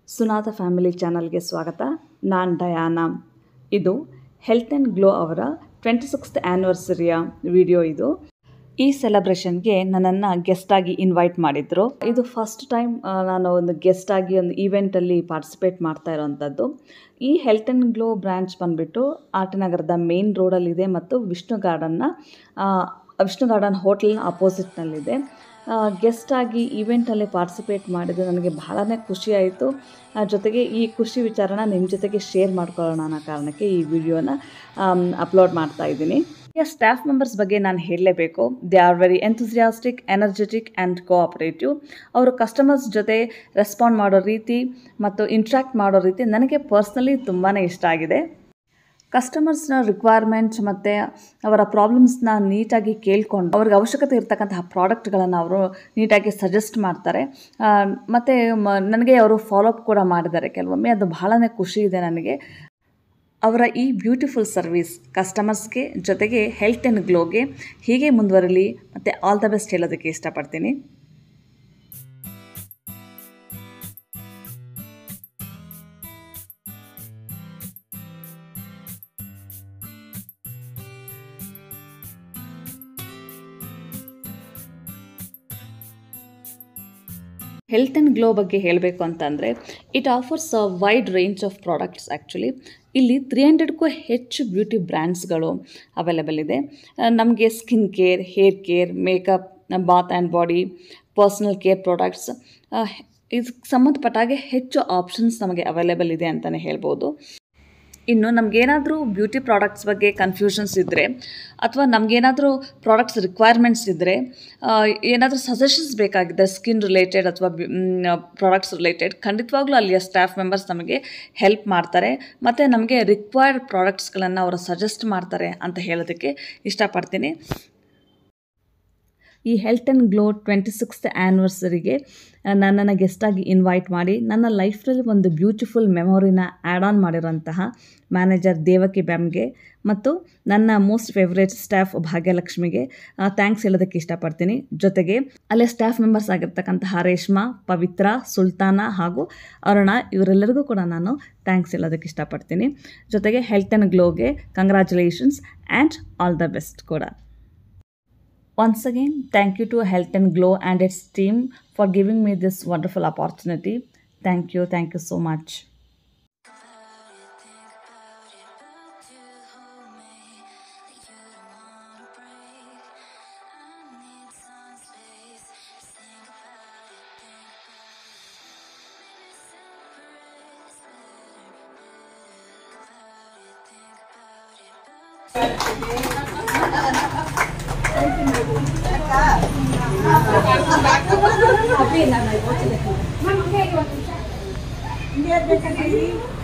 ಸುನಾದ family ಚಾನಲ್ಗೆ ಸ್ವಾಗತ ನಾನು ಡಯಾನಾ ಇದು ಹೆಲ್ತ್ ಆ್ಯಂಡ್ ಗ್ಲೋ ಅವರ ಟ್ವೆಂಟಿ ಸಿಕ್ಸ್ತ್ ಆ್ಯನಿವರ್ಸರಿಯ ವಿಡಿಯೋ ಇದು ಈ ಸೆಲೆಬ್ರೇಷನ್ಗೆ ನನ್ನನ್ನು ಗೆಸ್ಟಾಗಿ ಇನ್ವೈಟ್ ಮಾಡಿದರು ಇದು ಫಸ್ಟ್ ಟೈಮ್ ನಾನು ಒಂದು ಗೆಸ್ಟಾಗಿ ಒಂದು ಈವೆಂಟಲ್ಲಿ ಪಾರ್ಟಿಸಿಪೇಟ್ ಮಾಡ್ತಾ ಇರೋವಂಥದ್ದು ಈ ಹೆಲ್ತ್ ಆ್ಯಂಡ್ ಗ್ಲೋ ಬ್ರ್ಯಾಂಚ್ ಬಂದುಬಿಟ್ಟು ಆರ್ ಟಿ ನಗರದ ಮೇನ್ ರೋಡಲ್ಲಿದೆ ಮತ್ತು ವಿಷ್ಣು ಗಾರ್ಡನ್ನ ವಿಷ್ಣು ಗಾರ್ಡನ್ ಹೋಟೆಲ್ನ ಅಪೋಸಿಟ್ನಲ್ಲಿದೆ ಗೆಸ್ಟಾಗಿ ಈವೆಂಟಲ್ಲಿ ಪಾರ್ಟಿಸಿಪೇಟ್ ಮಾಡಿದ್ದು ನನಗೆ ಬಹಳನೇ ಖುಷಿಯಾಯಿತು ಜೊತೆಗೆ ಈ ಖುಷಿ ವಿಚಾರನ ನಿಮ್ಮ ಜೊತೆಗೆ ಶೇರ್ ಮಾಡ್ಕೊಳ್ಳೋಣ ಅನ್ನೋ ಕಾರಣಕ್ಕೆ ಈ ವಿಡಿಯೋನ ಅಪ್ಲೋಡ್ ಮಾಡ್ತಾ ಇದ್ದೀನಿ ಈಗ ಸ್ಟಾಫ್ ಮೆಂಬರ್ಸ್ ಬಗ್ಗೆ ನಾನು ಹೇಳಲೇಬೇಕು they are very enthusiastic energetic and cooperative ಅವರು ಕಸ್ಟಮರ್ಸ್ ಜೊತೆ ರೆಸ್ಪಾಂಡ್ ಮಾಡೋ ರೀತಿ ಮತ್ತು ಇಂಟ್ರ್ಯಾಕ್ಟ್ ಮಾಡೋ ರೀತಿ ನನಗೆ ಪರ್ಸ್ನಲಿ ತುಂಬಾ ಇಷ್ಟ ಆಗಿದೆ ಕಸ್ಟಮರ್ಸ್ನ ರಿಕ್ವೈರ್ಮೆಂಟ್ಸ್ ಮತ್ತು ಅವರ ಪ್ರಾಬ್ಲಮ್ಸ್ನ ನೀಟಾಗಿ ಕೇಳ್ಕೊಂಡು ಅವ್ರಿಗೆ ಅವಶ್ಯಕತೆ ಇರ್ತಕ್ಕಂತಹ ಪ್ರಾಡಕ್ಟ್ಗಳನ್ನು ಅವರು ನೀಟಾಗಿ ಸಜೆಸ್ಟ್ ಮಾಡ್ತಾರೆ ಮತ್ತು ಮ ನನಗೆ ಅವರು ಫಾಲೋಅಪ್ ಕೂಡ ಮಾಡಿದ್ದಾರೆ ಕೆಲವೊಮ್ಮೆ ಅದು ಬಹಳನೇ ಖುಷಿ ಇದೆ ನನಗೆ ಅವರ ಈ ಬ್ಯೂಟಿಫುಲ್ ಸರ್ವಿಸ್ ಕಸ್ಟಮರ್ಸ್ಗೆ ಜೊತೆಗೆ ಹೆಲ್ತ್ ಆ್ಯಂಡ್ ಗ್ಲೋಗೆ ಹೀಗೆ ಮುಂದುವರಲಿ ಮತ್ತು ಆಲ್ ದ ಬೆಸ್ಟ್ ಹೇಳೋದಕ್ಕೆ ಇಷ್ಟಪಡ್ತೀನಿ ಹೆಲ್ತ್ ಆ್ಯಂಡ್ ಗ್ಲೋ ಬಗ್ಗೆ ಹೇಳಬೇಕು ಅಂತಂದರೆ it offers a wide range of products actually ಇಲ್ಲಿ ತ್ರೀ ಹಂಡ್ರೆಡ್ಗೂ ಹೆಚ್ಚು ಬ್ಯೂಟಿ ಬ್ರ್ಯಾಂಡ್ಸ್ಗಳು ಅವೈಲೇಬಲ್ ಇದೆ ನಮಗೆ skin care hair care makeup bath and body personal care products ಇದಕ್ಕೆ ಸಂಬಂಧಪಟ್ಟಾಗೆ ಹೆಚ್ಚು ಆಪ್ಷನ್ಸ್ ನಮಗೆ ಅವೈಲೇಬಲ್ ಇದೆ ಅಂತಲೇ ಹೇಳ್ಬೋದು ಇನ್ನು ನಮಗೇನಾದರೂ ಬ್ಯೂಟಿ ಪ್ರಾಡಕ್ಟ್ಸ್ ಬಗ್ಗೆ ಕನ್ಫ್ಯೂಷನ್ಸ್ ಇದ್ದರೆ ಅಥವಾ ನಮಗೇನಾದರೂ ಪ್ರಾಡಕ್ಟ್ಸ್ ರಿಕ್ವೈರ್ಮೆಂಟ್ಸ್ ಇದ್ದರೆ ಏನಾದರೂ ಸಜೆಷನ್ಸ್ ಬೇಕಾಗಿದೆ ಸ್ಕಿನ್ ರಿಲೇಟೆಡ್ ಅಥವಾ ಪ್ರಾಡಕ್ಟ್ಸ್ ರಿಲೇಟೆಡ್ ಖಂಡಿತವಾಗ್ಲೂ ಅಲ್ಲಿಯ ಸ್ಟಾಫ್ ಮೆಂಬರ್ಸ್ ನಮಗೆ ಹೆಲ್ಪ್ ಮಾಡ್ತಾರೆ ಮತ್ತು ನಮಗೆ ರಿಕ್ವೈರ್ಡ್ ಪ್ರಾಡಕ್ಟ್ಸ್ಗಳನ್ನು ಅವರು ಸಜೆಸ್ಟ್ ಮಾಡ್ತಾರೆ ಅಂತ ಹೇಳೋದಕ್ಕೆ ಇಷ್ಟಪಡ್ತೀನಿ ಈ health and glow twenty sixth ಆ್ಯನಿವರ್ಸರಿಗೆ ನನ್ನನ್ನು ಗೆಸ್ಟಾಗಿ ಇನ್ವೈಟ್ ಮಾಡಿ ನನ್ನ ಲೈಫ್ನಲ್ಲಿ ಒಂದು ಬ್ಯೂಟಿಫುಲ್ ಮೆಮೊರಿನ ಆ್ಯಡ್ ಆನ್ ಮಾಡಿರೋಂತಹ ಮ್ಯಾನೇಜರ್ ದೇವಕಿ ಬ್ಯಾಮ್ಗೆ ಮತ್ತು ನನ್ನ ಮೋಸ್ಟ್ ಫೇವ್ರೇಟ್ ಸ್ಟಾಫ್ ಭಾಗ್ಯಲಕ್ಷ್ಮಿಗೆ ಥ್ಯಾಂಕ್ಸ್ ಹೇಳೋದಕ್ಕೆ ಇಷ್ಟಪಡ್ತೀನಿ ಜೊತೆಗೆ ಅಲ್ಲೇ ಸ್ಟಾಫ್ ಮೆಂಬರ್ಸ್ ಆಗಿರ್ತಕ್ಕಂತಹ ರೇಷ್ಮಾ ಪವಿತ್ರ ಸುಲ್ತಾನ ಹಾಗೂ ಅರುಣ ಇವರೆಲ್ಲರಿಗೂ ಕೂಡ ನಾನು ಥ್ಯಾಂಕ್ಸ್ ಹೇಳೋದಕ್ಕೆ ಇಷ್ಟಪಡ್ತೀನಿ ಜೊತೆಗೆ ಹೆಲ್ತ್ ಆ್ಯಂಡ್ ಗ್ಲೋಗೆ congratulations and all the best ಕೂಡ Once again, thank you to Health and Glow and its team for giving me this wonderful opportunity. Thank you, thank you so much. Hindi,